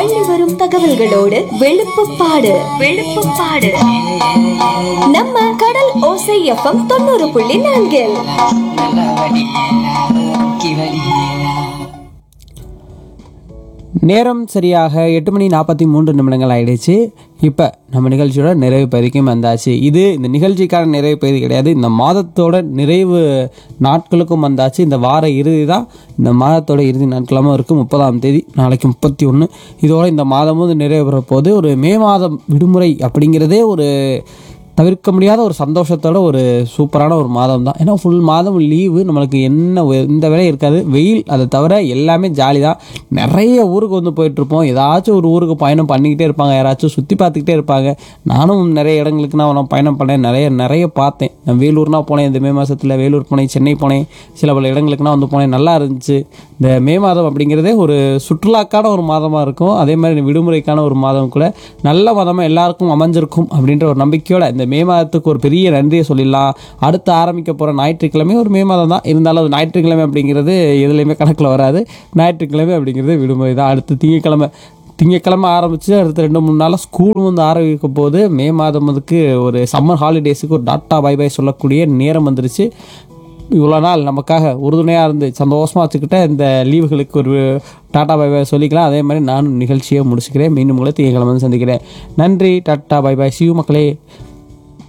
அள்ளி வரும் தகவல்களோடு வெளுப்புப்பாடு வெளுப்புப்பாடு நம்ம கடல் ஓசை எஃப்எம் தொண்ணூறு புள்ளி நான்கில் நல்ல வடி கிவடி நேரம் சரியாக எட்டு மணி நாற்பத்தி மூன்று நிமிடங்கள் ஆயிடுச்சு இப்போ நம்ம நிகழ்ச்சியோட நிறைவு பகுதிக்கும் வந்தாச்சு இது இந்த நிகழ்ச்சிக்கான நிறைவு பகுதி கிடையாது இந்த மாதத்தோட நிறைவு நாட்களுக்கும் வந்தாச்சு இந்த வார இறுதி தான் இந்த மாதத்தோட இறுதி நாட்களாகவும் இருக்குது முப்பதாம் தேதி நாளைக்கு முப்பத்தி ஒன்று இதோட இந்த மாதமும் நிறைவு பெற போது ஒரு மே மாதம் விடுமுறை அப்படிங்கிறதே ஒரு தவிர்க்க முடியாத ஒரு சந்தோஷத்தோட ஒரு சூப்பரான ஒரு மாதம் தான் ஏன்னா ஃபுல் மாதம் லீவு நம்மளுக்கு என்ன ஒ- எந்த வேலையும் இருக்காது வெயில் அதை தவிர எல்லாமே ஜாலி தான் நிறைய ஊருக்கு வந்து போயிட்டுருப்போம் ஏதாச்சும் ஒரு ஊருக்கு பயணம் பண்ணிக்கிட்டே இருப்பாங்க யாராச்சும் சுற்றி பார்த்துக்கிட்டே இருப்பாங்க நானும் நிறைய இடங்களுக்கு நான் நான் பயணம் பண்ணேன் நிறைய நிறைய பார்த்தேன் நான் வேலூர்னா போனேன் இந்த மே மாதத்தில் வேலூர் போனேன் சென்னை போனேன் சில பல இடங்களுக்கு நான் வந்து போனேன் நல்லா இருந்துச்சு இந்த மே மாதம் அப்படிங்கிறதே ஒரு சுற்றுலாக்கான ஒரு மாதமாக இருக்கும் அதே மாதிரி விடுமுறைக்கான ஒரு மாதம் கூட நல்ல மாதமாக எல்லாருக்கும் அமைஞ்சிருக்கும் அப்படின்ற ஒரு நம்பிக்கையோட இந்த மே மாதத்துக்கு ஒரு பெரிய நன்றியை சொல்லிடலாம் அடுத்து ஆரம்பிக்க போகிற ஞாயிற்றுக்கிழமை ஒரு மே மாதம் தான் இருந்தாலும் அது ஞாயிற்றுக்கிழமை அப்படிங்கிறது எதுலேயுமே கணக்கில் வராது ஞாயிற்றுக்கிழமை அப்படிங்கிறது விடுமுறை தான் அடுத்து திங்கக்கிழமை திங்கக்கிழமை ஆரம்பித்து அடுத்த ரெண்டு மூணு நாளாக ஸ்கூல் வந்து ஆரம்பிக்க போது மே மாதம் அதுக்கு ஒரு சம்மர் ஹாலிடேஸுக்கு ஒரு டாட்டா பை பை சொல்லக்கூடிய நேரம் வந்துருச்சு இவ்வளோ நாள் நமக்காக உறுதுணையாக இருந்து சந்தோஷமாக வச்சுக்கிட்ட இந்த லீவுகளுக்கு ஒரு டாட்டா பை பை சொல்லிக்கலாம் அதே மாதிரி நானும் நிகழ்ச்சியை முடிச்சுக்கிறேன் மீண்டும் உங்களை திங்கக்கிழமை வந்து சந்திக்கிறேன் நன்றி டாட்டா பை பை சிவ மக்களே